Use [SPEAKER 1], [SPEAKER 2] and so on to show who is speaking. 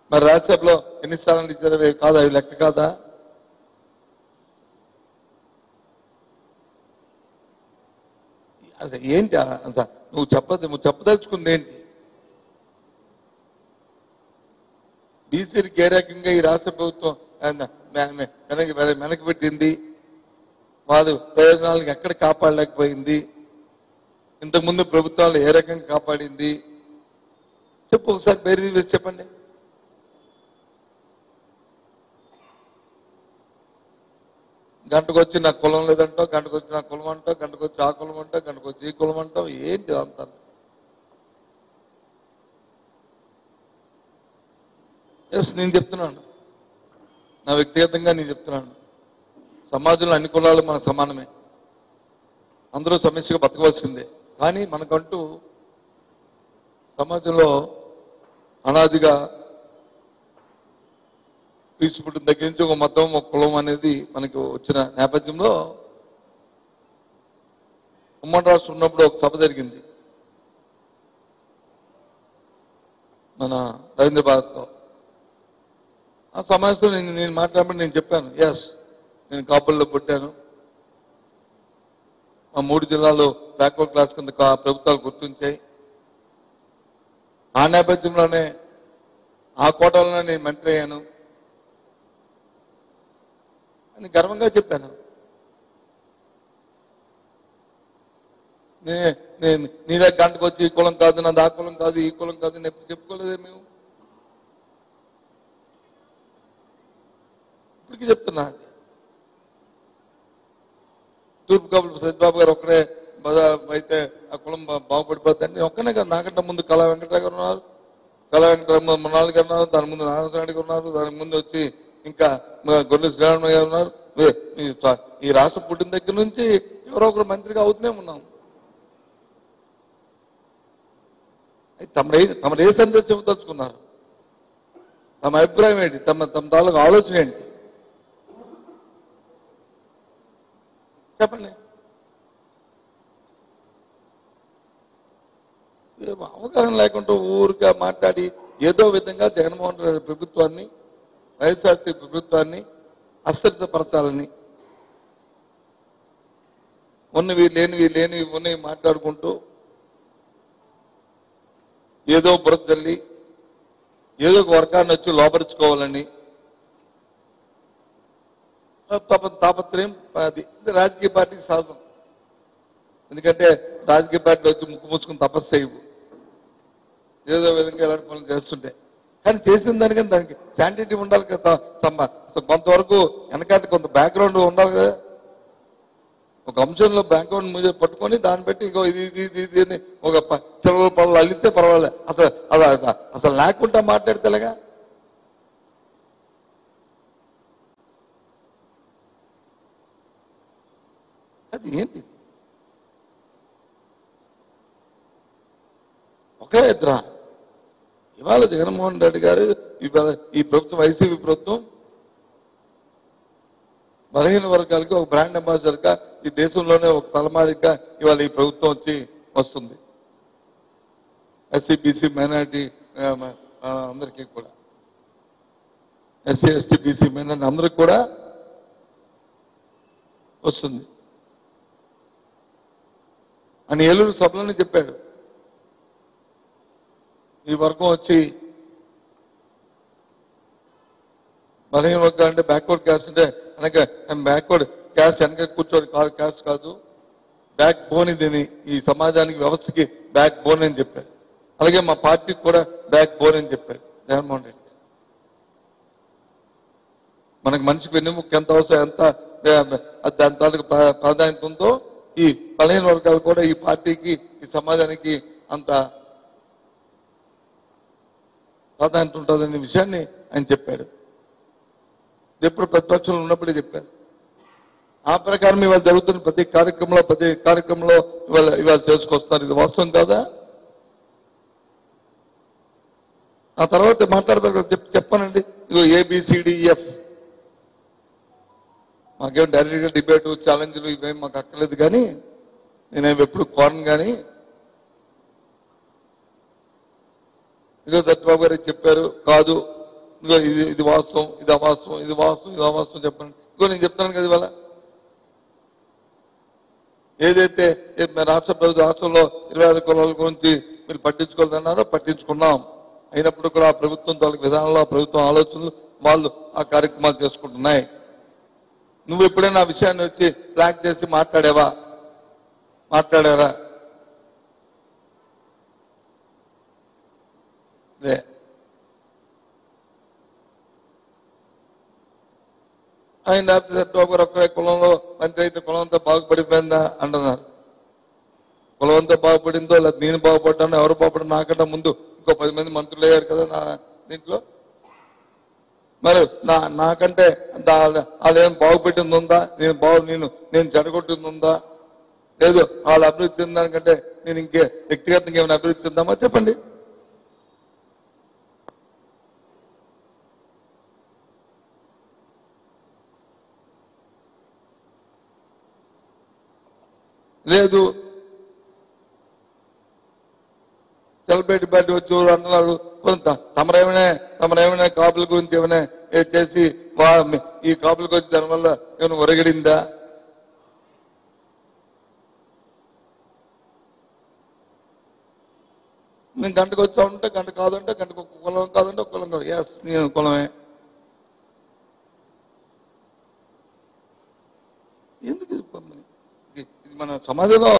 [SPEAKER 1] మరి రాజ్యసభలో ఎన్ని స్థానాలు ఇచ్చారు అవి కాదా అవి లెక్క కాదా అసలు ఏంటి ఆ- అంత నువ్వు చెప్పదు నువ్వు చెప్పదలుచుకుంది ఏంటి బీసీలకు ఏ రకంగా ఈ రాష్ట్ర ప్రభుత్వం ఆ, మె- మె- వెనక్కి వెన- వెనక్కి పెట్టింది వాళ్ళు ప్రయోజనాలకు ఎక్కడ కాపాడలేకపోయింది ఇంతకుముందు ప్రభుత్వాలు ఏ రకంగా కాపాడింది చెప్పు ఒకసారి బేరీ వేసి చెప్పండి గంటకు వచ్చి నాకు కులం లేదంటావు గంటకు వచ్చి నా కులం అంటావు గంటకు వచ్చి ఆ కులం అంటావు గంటకు వచ్చి ఈ కులం అంటావు ఏంటి అంతా ఎస్ నేను చెప్తున్నాను నా వ్యక్తిగతంగా నేను చెప్తున్నాను సమాజంలో అన్ని కులాలు మన సమానమే అందరూ సమస్యగా బతకవలసిందే కానీ మనకంటూ సమాజంలో అనాదిగా తీసుకుంటున్న దగ్గర నుంచి ఒక మతం ఒక కులం అనేది మనకు వచ్చిన నేపథ్యంలో ఉమ్మడి రాష్ట్రం ఉన్నప్పుడు ఒక సభ జరిగింది మన రవీంద్ర భారత్లో ఆ సమావేశంలో నేను నేను మాట్లాడినప్పుడు నేను చెప్పాను ఎస్ నేను కాపుల్లో పుట్టాను మా మూడు జిల్లాలు బ్యాక్వర్డ్ క్లాస్ కింద కా- ప్రభుత్వాలు గుర్తించాయి ఆ నేపథ్యంలోనే ఆ కోటలోనే నేను మంత్రి అయ్యాను అని గర్వంగా చెప్పాను నే- నేను నీలా గంటకు వచ్చి ఈ కులం కాదు నాది ఆ కులం కాదు ఈ కులం కాదు నేను ఎప్పుడు చెప్పుకోలేదే మేము ఇప్పటికీ చెప్తున్నా అది. తూర్పు కబుల్ సత్యబాబు గారు ఒక్కడే బజా- అయితే ఆ కులం బా- బాగుపడిపోద్దని నేను ఒక్కనే కాదు నాకంటే ముందు కళా వెంకటరావు గారు ఉన్నారు కళా వెంకటరావు మృణాల్ గారు ఉన్నారు దాని ముందు నారాయణ గారు ఉన్నారు దాని ముందు వచ్చి ఇంకా మా గొర్రెల శ్రీరామ గారు ఉన్నారు ఈ- ఈ స- ఈ రాష్ట్రం పుట్టిన దగ్గర నుంచి ఎవరో ఒకరు మంత్రిగా అవుతూనే ఉన్నాం అయితే తమరు ఏ- తమరు ఏ సందేశం ఇవ్వదలుచుకున్నారు తమ అభిప్రాయం ఏంటి తమ తమ తాలూకు ఆలోచన ఏంటి చెప్పండి ఏం అవగాహన లేకుండా ఊరిగా మాట్లాడి ఏదో విధంగా జగన్మోహన్ రెడ్డి ప్రభుత్వాన్ని వైఎస్ఆర్సీ ప్రభుత్వాన్ని అస్థిరతపరచాలని ఉన్నవి లేనివి లేనివి ఉన్నవి మాట్లాడుకుంటూ ఏదో బురద తల్లి ఏదో ఒక వర్గాన్ని వచ్చి లోపరుచుకోవాలని తప తాపత్రయం అది ఇది రాజకీయ పార్టీకి సహజం ఎందుకంటే రాజకీయ పార్టీలు వచ్చి ముక్కు ముచ్చుకుని తపస్సు చేయవు ఏదో విధంగా ఎలాంటి పనులు చేస్తుంటే కానీ చేసిన దానికని దానికి శాంటిటీ ఉండాలి కదా సమ్మ- కొంతవరకు వెనకాల కొంత బ్యాక్గ్రౌండ్ ఉండాలి కదా ఒక అంశంలో బ్యాక్గ్రౌండ్ మీద పట్టుకొని దాన్ని బట్టి ఇంకో ఇది ఇది ఇది ఇది అని ఒక ప- చిల్లర పనులు అల్లితే పర్వాలేదు అసలు అలా అలా- అసలు లేకుండా మాట్లాడితేలాగా అది ఏంటి ఒకే ఇద్దరా ఇవాళ జగన్మోహన్ రెడ్డి గారు ఇవాళ ఈ ప్రభుత్వం వైసీపీ ప్రభుత్వం బలహీన వర్గాలకి ఒక బ్రాండ్ అంబాసిడర్ గా ఈ దేశంలోనే ఒక తలమారిగా ఇవాళ ఈ ప్రభుత్వం వచ్చి వస్తుంది ఎస్సీ బీసీ మైనారిటీ అందరికీ కూడా ఎస్సీ ఎస్టీ బీసీ మైనారిటీ అందరికి కూడా వస్తుంది అని ఏలూరు సభలోనే చెప్పాడు ఈ వర్గం వచ్చి బలహీన వర్గాలు అంటే బ్యాక్వర్డ్ క్యాస్ట్ అంటే వెనక బ్యాక్వర్డ్ క్యాస్ట్ వెనక కూర్చోని కాదు క్యాస్ట్ కాదు బ్యాక్ బోన్ ఇది ఈ సమాజానికి వ్యవస్థకి బ్యాక్ బోన్ అని చెప్పారు అలాగే మా పార్టీకి కూడా బ్యాక్ బోన్ అని చెప్పారు జగన్మోహన్ రెడ్డి గారు. మనకు మనిషికి వెన్నెముక ఎంత అవసరం ఎంత ఆ, దాని తాలూకు ప్రా- ప్రాధాన్యత ఉందో ఈ బలహీన వర్గాలు కూడా ఈ పార్టీకి ఈ సమాజానికి అంత ప్రాధాన్యత ఉంటుందనే విషయాన్ని ఆయన చెప్పాడు ఇది ఎప్పుడు ప్రతిపక్షంలో ఉన్నప్పుడే చెప్పారు ఆ ప్రకారం ఇవాళ జరుగుతున్న ప్రతి కార్యక్రమంలో ప్రతి కార్యక్రమంలో ఇవాళ ఇవాళ చేసుకొస్తారు ఇది వాస్తవం కాదా ఆ తర్వాత మాట్లాడతారు కదా, చెప్ చెప్పానండి ఇగో ఏబిసిడిఎఫ్ మాకేం డైరెక్ట్గా డిబేట్ ఛాలెంజ్లు ఇవేం మాకు అక్కర్లేదు కానీ నేనేమి ఎప్పుడు కోరను కానీ ఇదో సత్యబాబు గారు చెప్పారు కాదు ఇదిగో ఇది ఇది వాస్తవం ఇది అవాస్తవం ఇది వాస్తవం ఇది అవాస్తవం చెప్పండి ఇదిగో నేను చెప్తాను కదా ఇవాళ ఏదైతే ఏ- మన రాష్ట్ర ప్రభుత్వ రాష్ట్రంలో ఇరవై ఆరు కులాల గురించి మీరు పట్టించుకోలేదన్నారో పట్టించుకున్నాం అయినప్పుడు కూడా ఆ ప్రభుత్వం తాలూకు విధానంలో ఆ ప్రభుత్వం ఆలోచనలు వాళ్ళు ఆ కార్యక్రమాలు చేసుకుంటున్నాయి నువ్వు ఎప్పుడైనా ఆ విషయాన్ని వచ్చి ఫ్లాగ్ చేసి మాట్లాడావా మాట్లాడారా లే ఆయన లేకపోతే సత్యబాబు గారు ఒక్కరే కులంలో మంత్రి అయితే కులం అంతా బాగుపడిపోయిందా అంటున్నారు కులం అంతా బాగుపడిందో లేదా నేను బాగుపడ్డాను ఎవరు బాగుపడ్డా నాకంటే ముందు ఇంకో పది మంది మంత్రులు అయ్యారు కదా నా దీంట్లో మరి నా నాకంటే దా- అదేం బాగుపెట్టింది ఉందా నేను బాగు నేను నేను చెడగొట్టింది ఉందా లేదు వాళ్ళ అభివృద్ధి చెందానికంటే నేను ఇంకే వ్యక్తిగతంగా ఏమైనా అభివృద్ధి చెందామా చెప్పండి లేదు సెలబ్రిటీ పార్టీ వచ్చి ఎవరు అంటున్నారు కొంత తమరేమైనా తమరేమైనా కాపుల గురించి ఏమైనా ఏ చేసి వా- ఈ కాపులకు వచ్చి దానివల్ల ఏమైనా ఒరగడిందా నేను గంటకు వచ్చా ఉంటే గంట కాదంటే గంటకు ఒక కులం కాదంటే ఒక కులం కాదు ఎస్ నేను కులమే ఎందుకు ఇది పని? ఇది ఇది మన సమాజంలో